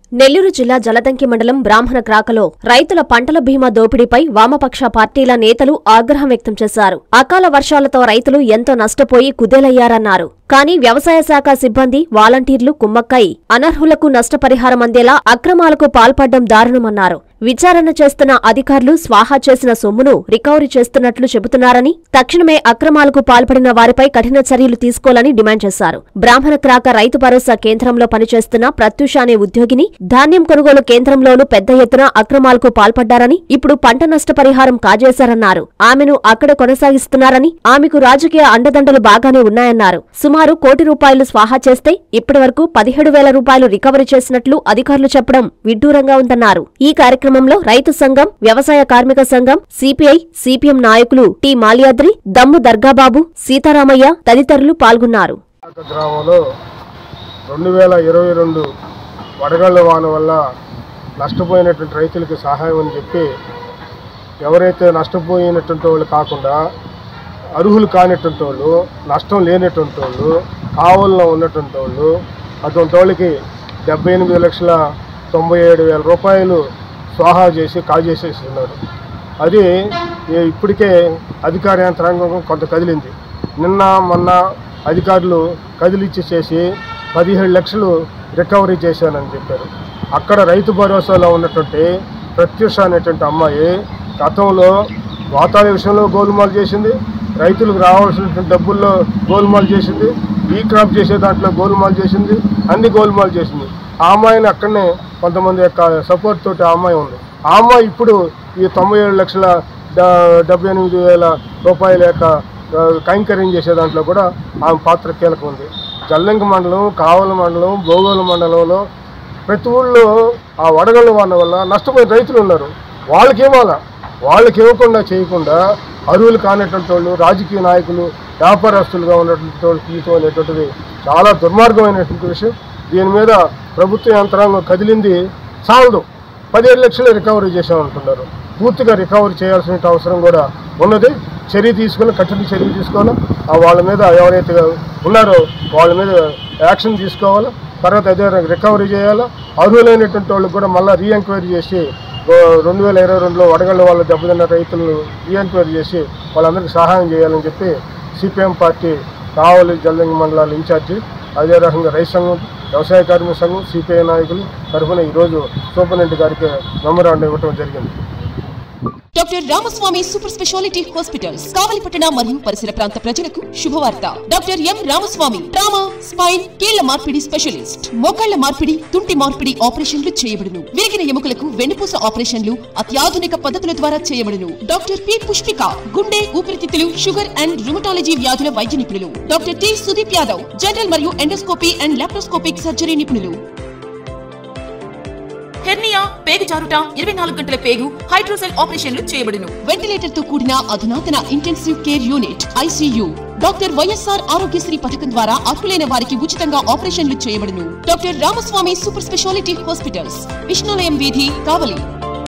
నెల్లూరు జిల్లా జలదంకి మండలం బ్రాహ్మణ క్రాకలో రైతుల పంటల బీమా దోపిడీపై వామపక్ష పార్టీల నేతలు ఆగ్రహం వ్యక్తం చేశారు అకాల వర్షాలతో రైతులు ఎంతో నష్టపోయి కుదేలయ్యారన్నారు కానీ వ్యవసాయ శాఖ సిబ్బంది వాలంటీర్లు కుమ్మక్కై అనర్హులకు నష్టపరిహారం అందేలా అక్రమాలకు పాల్పడ్డం దారుణమన్నారు విచారణ చేస్తున్న అధికారులు స్వాహా చేసిన సొమ్మును రికవరీ చేస్తున్నట్లు చెబుతున్నారని తక్షణమే అక్రమాలకు పాల్పడిన వారిపై కఠిన చర్యలు తీసుకోవాలని డిమాండ్ చేశారు బ్రాహ్మణ క్రాక రైతు భరోసా కేంద్రంలో పనిచేస్తున్న ప్రత్యూష అనే ఉద్యోగిని ధాన్యం కొనుగోలు కేంద్రంలోనూ పెద్ద ఎత్తున అక్రమాలకు పాల్పడ్డారని ఇప్పుడు పంట నష్టపరిహారం కాజేశారన్నారు ఆమెను అక్కడ కొనసాగిస్తున్నారని ఆమెకు రాజకీయ అండదండలు బాగానే ఉన్నాయన్నారు సుమారు కోటి రూపాయలు స్వాహా చేస్తే ఇప్పటివరకు పదిహేడు వేల రూపాయలు రికవరీ చేసినట్లు అధికారులు చెప్పడం విడ్డూరంగా ఉందన్నారు ఈ కార్యక్రమంలో రైతు సంఘం వ్యవసాయ కార్మిక సంఘం సిపిఐ సిపిఎం నాయకులు టి మాల్యాద్రి దమ్ము దర్గాబాబు సీతారామయ్య తదితరులు పాల్గొన్నారు విశాఖ గ్రామంలో రెండు వేల ఇరవై రెండు వడగళ్ల వాన వల్ల నష్టపోయినటువంటి రైతులకు సహాయం అని చెప్పి ఎవరైతే నష్టపోయినటువంటి వాళ్ళు కాకుండా అర్హులు కానిటువంటి వాళ్ళు నష్టం లేనటువంటి వాళ్ళు కావల్లో ఉన్నటువంటి వాళ్ళు అటువంటి వాళ్ళకి డెబ్బై ఎనిమిది లక్షల తొంభై ఏడు వేల రూపాయలు స్వాహా చేసి కాజేసేస్తున్నారు అది ఈ- ఇప్పటికే అధికార యంత్రాంగం కొంత కదిలింది నిన్న మొన్న అధికారులు కదిలిచ్చి చేసి పదిహేడు లక్షలు రికవరీ చేశానని చెప్పారు అక్కడ రైతు భరోసాలో ఉన్నటువంటి ప్రత్యూష అనేటువంటి అమ్మాయి గతంలో వాతావరణ విషయంలో గోలుమాలు చేసింది రైతులకు రావాల్సినటువంటి డబ్బుల్లో గోలుమాలు చేసింది ఈ క్రాప్ చేసే దాంట్లో గోలుమాలు చేసింది అన్ని గోలుమాలు చేసింది ఆ అమ్మాయిని అక్కడనే కొంతమంది యొక్క సపోర్ట్ తోటి ఆ అమ్మాయి ఉంది ఆ అమ్మాయి ఇప్పుడు ఈ తొంభై ఏడు లక్షల డ- డెబ్బై ఎనిమిది వేల రూపాయల యొక్క ఆ, కైంకర్యం చేసే దాంట్లో కూడా ఆమె పాత్ర కీలకం ఉంది జల్లంక మండలం కావల మండలం భోగోలు మండలంలో ప్రతి ఊళ్ళో ఆ వడగళ్ళ వాన వల్ల నష్టపోయిన రైతులు ఉన్నారు వాళ్ళకి ఇవ్వాలా వాళ్ళకి ఇవ్వకుండా చేయకుండా అరువులు కానటువంటి వాళ్ళు రాజకీయ నాయకులు వ్యాపారస్తులుగా ఉన్నటువంటి వాళ్ళకి ఇవ్వటం అనేటువంటిది చాలా దుర్మార్గమైనటువంటి విషయం దీని మీద ప్రభుత్వ యంత్రాంగం కదిలింది చాలదు పదిహేడు లక్షలు రికవరీ చేసామంటున్నారు పూర్తిగా రికవరీ చేయాల్సిన అవసరం కూడా ఉన్నది చర్య తీసుకుని కఠిన చర్య తీసుకోవాలి ఆ వాళ్ళ మీద ఎవరైతే ఉన్నారో వాళ్ళ మీద యాక్షన్ తీసుకోవాలి తర్వాత అదే రికవరీ చేయాలి అర్హులైనటువంటి వాళ్ళకి కూడా మళ్ళీ రీ ఎంక్వైరీ చేసి ఓ రెండు వేల ఇరవై రెండులో వడగళ్ళ వాళ్ళ దెబ్బతిన్న రైతులు రీ ఎంక్వైరీ చేసి వాళ్ళందరికీ సహాయం చేయాలని చెప్పి సిపిఎం పార్టీ కావలి జల్లంగి మండలాల ఇన్ఛార్జి అదే రకంగా రైతు సంఘం వ్యవసాయ కార్మిక సంఘం సిపిఐ నాయకులు తరఫున ఈరోజు సూపరింటెండెంట్ గారికి మెమరాండం ఇవ్వడం జరిగింది doctor Ramaswamy super speciality hospitals కావలిపట్టణ మరియు పరిసర ప్రాంత ప్రజలకు శుభవార్త doctor M Ramaswamy trauma spine కీళ్ల మార్పిడి స్పెషలిస్ట్ మోకాళ్ల మార్పిడి తుంటి మార్పిడి ఆపరేషన్లు చేయబడును విరిగిన ఎముకలకు వెన్నుపూస ఆపరేషన్లు అత్యాధునిక పద్ధతుల ద్వారా చేయబడును డాక్టర్ పి పుష్పిక గుండె ఊపిరితిత్తులు షుగర్ అండ్ రుమటాలజీ వ్యాధుల వైద్య నిపుణులు doctor T Sudeep Yadav general మరియు ఎండోస్కోపీ అండ్ లాప్రోస్కోపిక్ సర్జరీ నిపుణులు హెర్నియా పేగు జారుట ఇరవై నాలుగు గంటల పేగు హైడ్రోసెల్ ఆపరేషన్లు చేయబడును వెంటిలేటర్ తో కూడిన అధునాతన intensive care unit ICU doctor YSR Aarogyasri పథకం ద్వారా అర్హులైన వారికి ఉచితంగా ఆపరేషన్లు చేయబడును doctor Ramaswamy super speciality hospitals Vishnulayam వీధి కావలి